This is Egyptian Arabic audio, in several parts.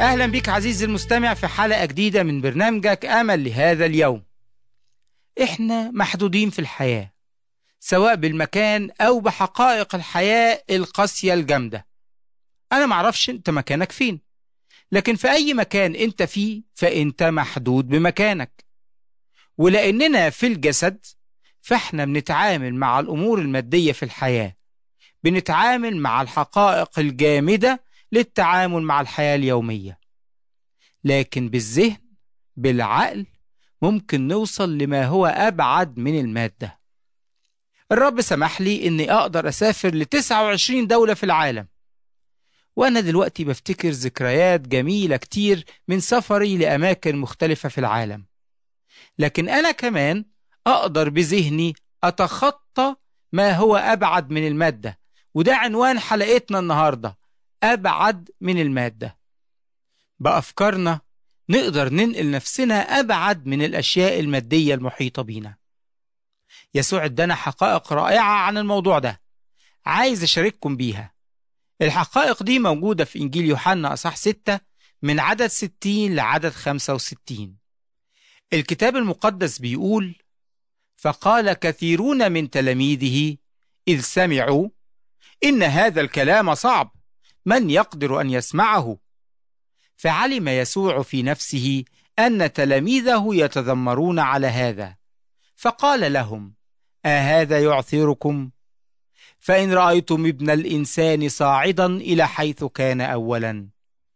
أهلا بك عزيزي المستمع في حلقة جديدة من برنامجك أمل لهذا اليوم إحنا محدودين في الحياة سواء بالمكان أو بحقائق الحياة القاسية الجامدة أنا معرفش أنت مكانك فين لكن في أي مكان أنت فيه فأنت محدود بمكانك ولأننا في الجسد فإحنا بنتعامل مع الأمور المادية في الحياة بنتعامل مع الحقائق الجامدة للتعامل مع الحياة اليومية لكن بالذهن بالعقل ممكن نوصل لما هو أبعد من المادة الرب سمح لي إني أقدر أسافر ل 29 دولة في العالم وأنا دلوقتي بفتكر ذكريات جميلة كتير من سفري لأماكن مختلفة في العالم لكن أنا كمان أقدر بذهني أتخطى ما هو أبعد من المادة وده عنوان حلقتنا النهارده أبعد من المادة بأفكارنا نقدر ننقل نفسنا أبعد من الأشياء المادية المحيطة بينا يسوع ادانا حقائق رائعة عن الموضوع ده عايز أشارككم بيها الحقائق دي موجودة في إنجيل يوحنا أصح 6 من عدد 60 لعدد 65 الكتاب المقدس بيقول فقال كثيرون من تلاميذه إذ سمعوا إن هذا الكلام صعب من يقدر ان يسمعه فعلم يسوع في نفسه ان تلاميذه يتذمرون على هذا فقال لهم اهذا يعثركم فان رايتم ابن الانسان صاعدا الى حيث كان اولا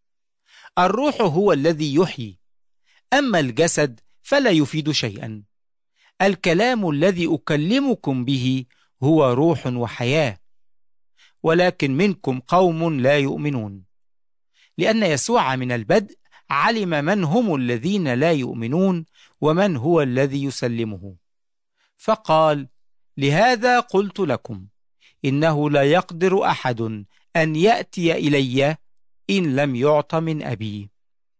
الروح هو الذي يحيي اما الجسد فلا يفيد شيئا الكلام الذي اكلمكم به هو روح وحياه ولكن منكم قوم لا يؤمنون لأن يسوع من البدء علم من هم الذين لا يؤمنون ومن هو الذي يسلمه فقال لهذا قلت لكم إنه لا يقدر أحد أن يأتي إلي إن لم يعط من أبي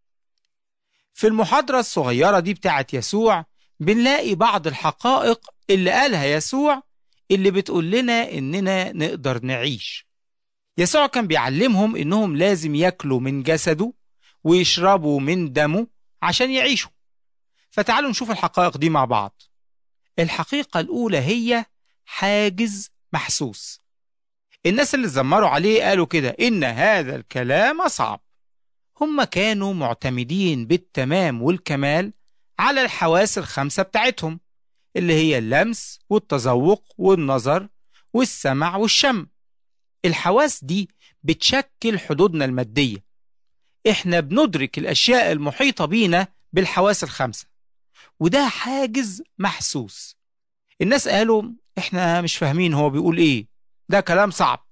في المحاضرة الصغيرة دي بتاعت يسوع بنلاقي بعض الحقائق اللي قالها يسوع اللي بتقول لنا إننا نقدر نعيش يسوع كان بيعلمهم إنهم لازم ياكلوا من جسده ويشربوا من دمه عشان يعيشوا فتعالوا نشوف الحقائق دي مع بعض الحقيقة الأولى هي حاجز محسوس الناس اللي زمروا عليه قالوا كده إن هذا الكلام صعب هم كانوا معتمدين بالتمام والكمال على الحواس الخمسة بتاعتهم اللي هي اللمس والتذوق والنظر والسمع والشم الحواس دي بتشكل حدودنا المادية احنا بندرك الأشياء المحيطة بينا بالحواس الخمسة وده حاجز محسوس الناس قالوا احنا مش فاهمين هو بيقول ايه ده كلام صعب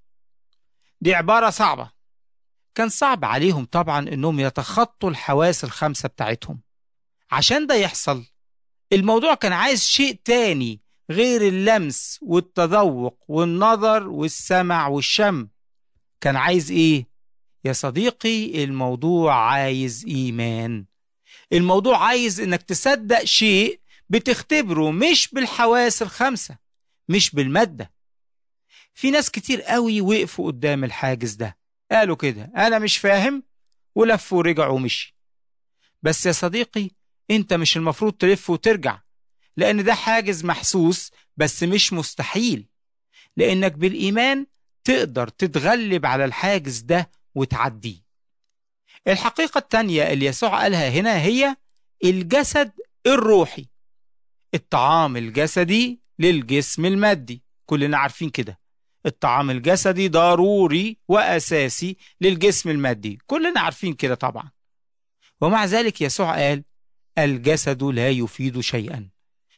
دي عبارة صعبة كان صعب عليهم طبعا انهم يتخطوا الحواس الخمسة بتاعتهم عشان ده يحصل الموضوع كان عايز شيء تاني غير اللمس والتذوق والنظر والسمع والشم كان عايز ايه يا صديقي الموضوع عايز ايمان الموضوع عايز انك تصدق شيء بتختبره مش بالحواس الخمسة مش بالمادة في ناس كتير قوي وقفوا قدام الحاجز ده قالوا كده انا مش فاهم ولفوا ورجعوا ومشي بس يا صديقي انت مش المفروض تلف وترجع لان ده حاجز محسوس بس مش مستحيل لانك بالايمان تقدر تتغلب على الحاجز ده وتعديه الحقيقة التانية اللي يسوع قالها هنا هي الجسد الروحي الطعام الجسدي للجسم المادي كلنا عارفين كده الطعام الجسدي ضروري وأساسي للجسم المادي كلنا عارفين كده طبعا ومع ذلك يسوع قال الجسد لا يفيد شيئا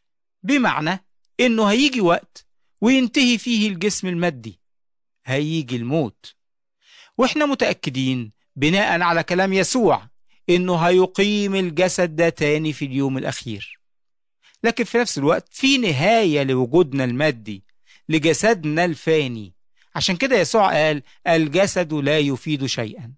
بمعنى انه هيجي وقت وينتهي فيه الجسم المادي هيجي الموت واحنا متأكدين بناء على كلام يسوع انه هيقيم الجسد ده تاني في اليوم الاخير لكن في نفس الوقت في نهاية لوجودنا المادي لجسدنا الفاني عشان كده يسوع قال الجسد لا يفيد شيئا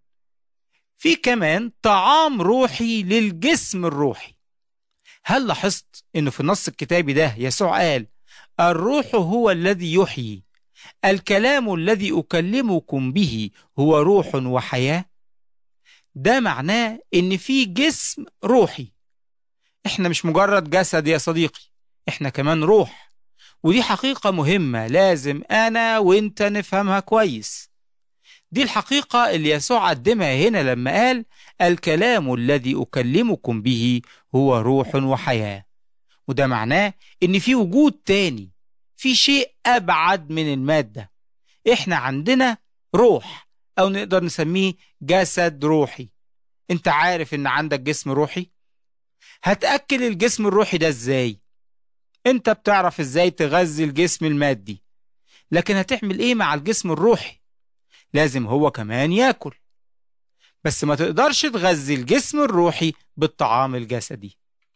في كمان طعام روحي للجسم الروحي هل لاحظت انه في النص الكتابي ده يسوع قال الروح هو الذي يحيي الكلام الذي اكلمكم به هو روح وحياه ده معناه إن في جسم روحي إحنا مش مجرد جسد يا صديقي إحنا كمان روح ودي حقيقة مهمة لازم أنا وإنت نفهمها كويس دي الحقيقة اللي يسوع قدمها هنا لما قال الكلام الذي أكلمكم به هو روح وحياة وده معناه إن في وجود تاني في شيء أبعد من المادة إحنا عندنا روح أو نقدر نسميه جسد روحي أنت عارف إن عندك جسم روحي؟ هتأكل الجسم الروحي ده إزاي؟ أنت بتعرف إزاي تغذي الجسم المادي لكن هتعمل إيه مع الجسم الروحي؟ لازم هو كمان ياكل بس ما تقدرش تغذي الجسم الروحي بالطعام الجسدي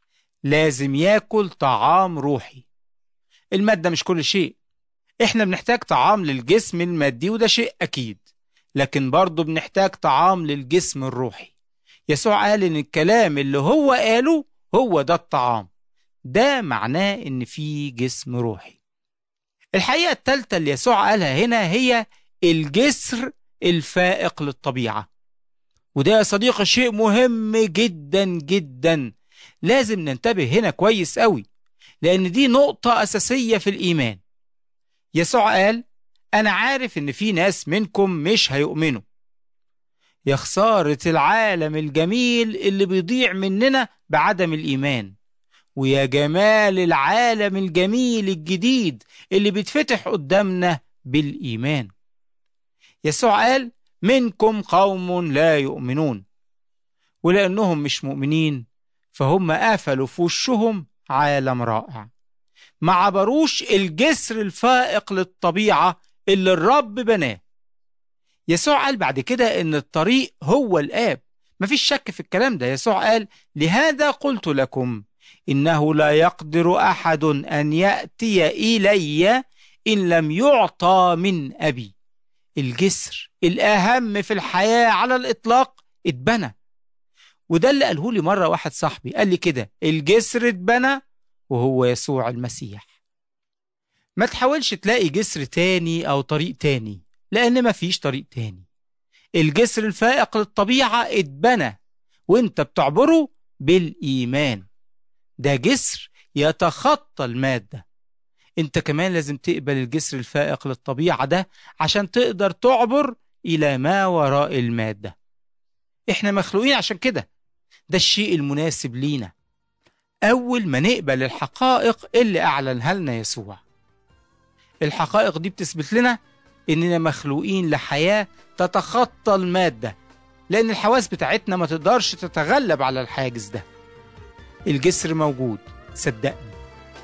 لازم ياكل طعام روحي المادة مش كل شيء احنا بنحتاج طعام للجسم المادي وده شيء اكيد لكن برضه بنحتاج طعام للجسم الروحي يسوع قال ان الكلام اللي هو قاله هو ده الطعام ده معناه ان في جسم روحي الحقيقة الثالثة اللي يسوع قالها هنا هي الجسر الفائق للطبيعة وده يا صديقي شيء مهم جدا جدا لازم ننتبه هنا كويس قوي لأن دي نقطة أساسية في الإيمان يسوع قال أنا عارف إن في ناس منكم مش هيؤمنوا يا خسارة العالم الجميل اللي بيضيع مننا بعدم الإيمان ويا جمال العالم الجميل الجديد اللي بيتفتح قدامنا بالإيمان يسوع قال منكم قوم لا يؤمنون ولأنهم مش مؤمنين فهم قفلوا في وشهم عالم رائع ما عبروش الجسر الفائق للطبيعة اللي الرب بناه يسوع قال بعد كده ان الطريق هو الآب مفيش شك في الكلام ده يسوع قال لهذا قلت لكم إنه لا يقدر أحد أن يأتي إلي إن لم يعطى من أبي الجسر الأهم في الحياة على الإطلاق اتبنى وده اللي قاله لي مرة واحد صاحبي قال لي كده الجسر اتبنى وهو يسوع المسيح ما تحاولش تلاقي جسر تاني أو طريق تاني لأن مفيش طريق تاني الجسر الفائق للطبيعة اتبنى وانت بتعبره بالإيمان ده جسر يتخطى المادة انت كمان لازم تقبل الجسر الفائق للطبيعة ده عشان تقدر تعبر إلى ما وراء المادة احنا مخلوقين عشان كده ده الشيء المناسب لينا أول ما نقبل الحقائق اللي أعلنها لنا يسوع الحقائق دي بتثبت لنا إننا مخلوقين لحياة تتخطى المادة لأن الحواس بتاعتنا ما تقدرش تتغلب على الحاجز ده الجسر موجود صدقني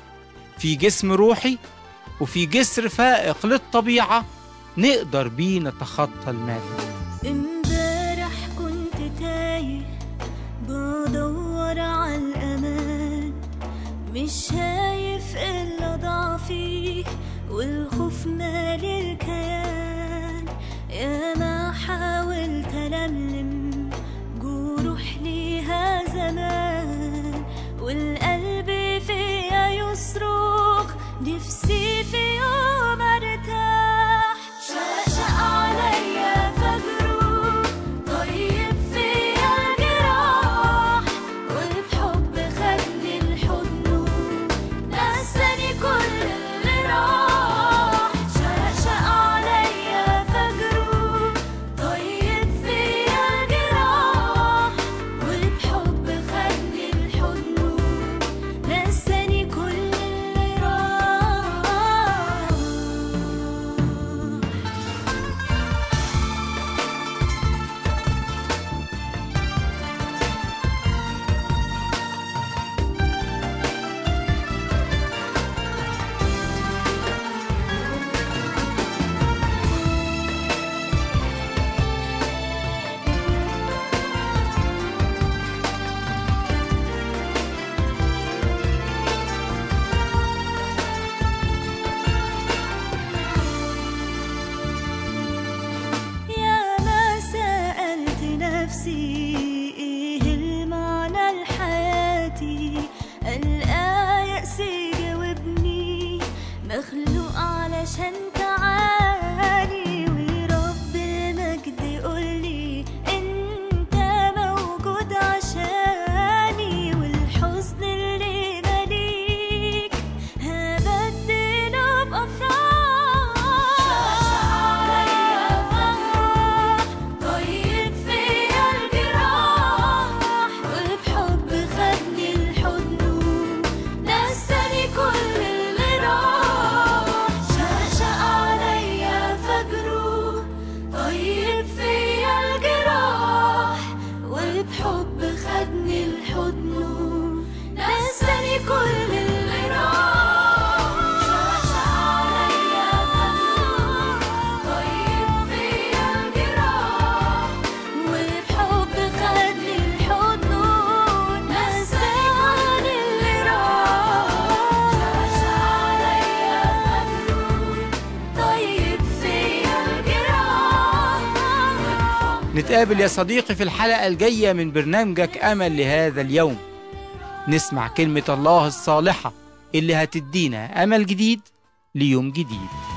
في جسم روحي وفي جسر فائق للطبيعة نقدر بيه نتخطى المادة امبارح كنت تايه بدور على الأمان مش شايف إلا ضعفي والخوف مالي الكيان يا ما حاولت ألملم جروح ليها زمان والقلب فيا يصرخ نفسي في يوم ارتاح شقشق عليا فجره طيب فيا الجراح والحب خدني لحضنه ده وبحب خدني لحضنه نساني كل اللي راح شاش عليا خدنه طيب فيا الجراح وبحب خدني لحضنه نساني اللي راح شاش عليا خدنه طيب فيا الجراح نتقابل يا صديقي في الحلقة الجاية من برنامجك أمل لهذا اليوم نسمع كلمة الله الصالحة اللي هتدينا أمل جديد ليوم جديد